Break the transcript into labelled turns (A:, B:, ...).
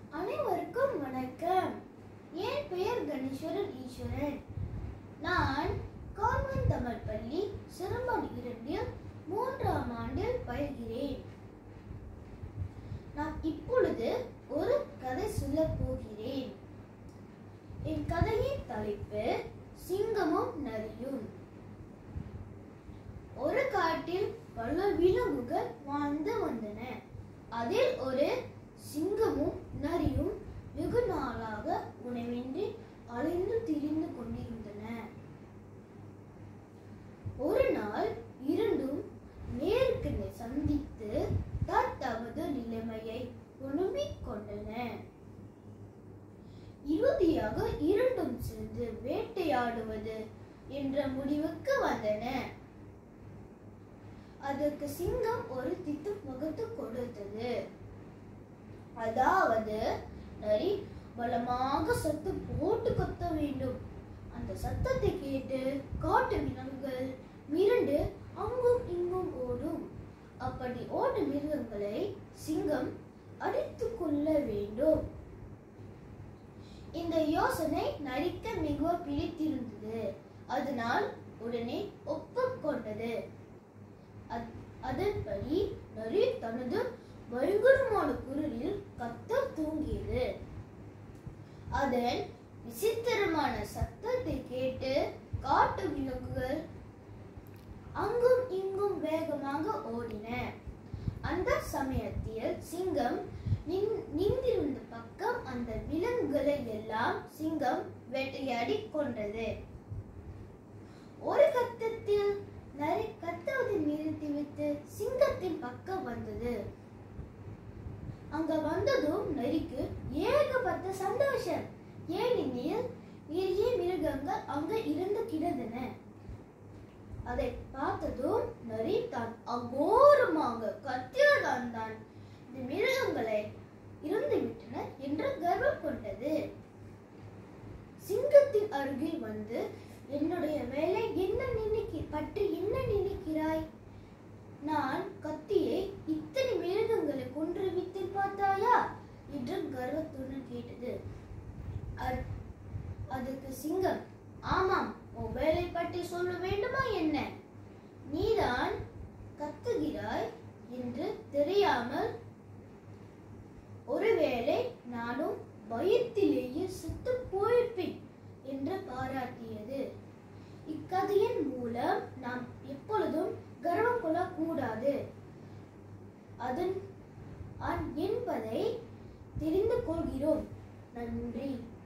A: அனைவருக்கும் வணக்கம் என் பெயர் கணேஸ்வரன் ஈஸ்வரன் நான் கான்வென்ட் தமிழ் பள்ளி சிறுமன் இரண்டில் மூன்றாம் ஆண்டில் பயில்கிறேன் நான் இப்பொழுது ஒரு கதை சொல்லப் போகிறேன் என் கதையின் தலைப்பு சிங்கமும் நரியும் ஒரு காட்டில் பல விலங்குகள் வாழ்ந்து வந்தன அதில் ஒரு சிங்கமும் நரியும் வெகு நாளாக உணவின்றி அலைந்து திரிந்து கொண்டிருந்தன ஒரு நாள் இரண்டும் நேருக்கு நேர் சந்தித்து தத்தமது நிலைமையை புலம்பிக் கொண்டன இறுதியாக இரண்டும் சேர்ந்து வேட்டையாடுவது என்ற முடிவுக்கு வந்தன அதற்கு சிங்கம் ஒரு திட்டம் வகுத்து கொடுத்தது அதாவது நரி பலமாக சத்தம் போட்டு கத்த வேண்டும் அந்த சத்தத்தை கேட்டு காட்டு விலங்குகள் மிரண்டு அங்கும் இங்கும் ஓடும் அப்படி ஓடும் மிருகங்களை சிங்கம் அடித்துக் கொள்ள வேண்டும் இந்த யோசனை நரிக்க மிகவும் பிடித்திருந்தது அதனால் உடனே ஒப்புக்கொண்டது அத்- அதன்படி நரி தனது பயங்கரமான குரலில் கத்த தூங்கியது அதன் விசித்திரமான சத்தத்தை கேட்டு காட்டு விலங்குகள் அங்கும் இங்கும் வேகமாக ஓடின அந்த சமயத்தில் சிங்கம் நின்- நின்றிருந்த பக்கம் அந்த விலங்குகளை எல்லாம் சிங்கம் வேட்டையாடி கொண்டது ஒரு கட்டத்தில் நரி கத்துவதை நிறுத்திவிட்டு சிங்கத்தின் பக்கம் வந்தது அங்க வந்ததும் நரிக்கு ஏகப்பட்ட சந்தோஷம் ஏனெனில் நிறைய மிருகங்கள் அங்க இருந்து கிடந்தன அதை பார்த்ததும் நரி தான் அகோரமாக கத்தியதான் தான் இந்த மிருகங்களை இறந்து விட்டன என்று கர்வம் கொண்டது சிங்கத்தின் அருகில் வந்து என்னுடைய வேலை என்ன நினைக்க பற்றி என்ன நினைக்கிறாய் நான் கத்தியை இத்தனை மிருகங்களை கொன்று விட்டேன் பார்த்தாயா என்று கர்வத்துடன் கேட்டது அ- அதுக்கு சிங்கம் ஆமாம் உன் வேலை பற்றி சொல்ல வேண்டுமா என்ன நீதான் கத்துகிறாய் என்று தெரியாமல் ஒருவேளை நானும் பயத்திலேயே செத்து போயிருப்பேன் என்று பாராட்டியது இக்கதையின் மூலம் நாம் எப்பொழுதும் கர்வம் கொள்ளக்கூடாது அதன் அன் என்பதை தெரிந்து கொள்கிறோம் நன்றி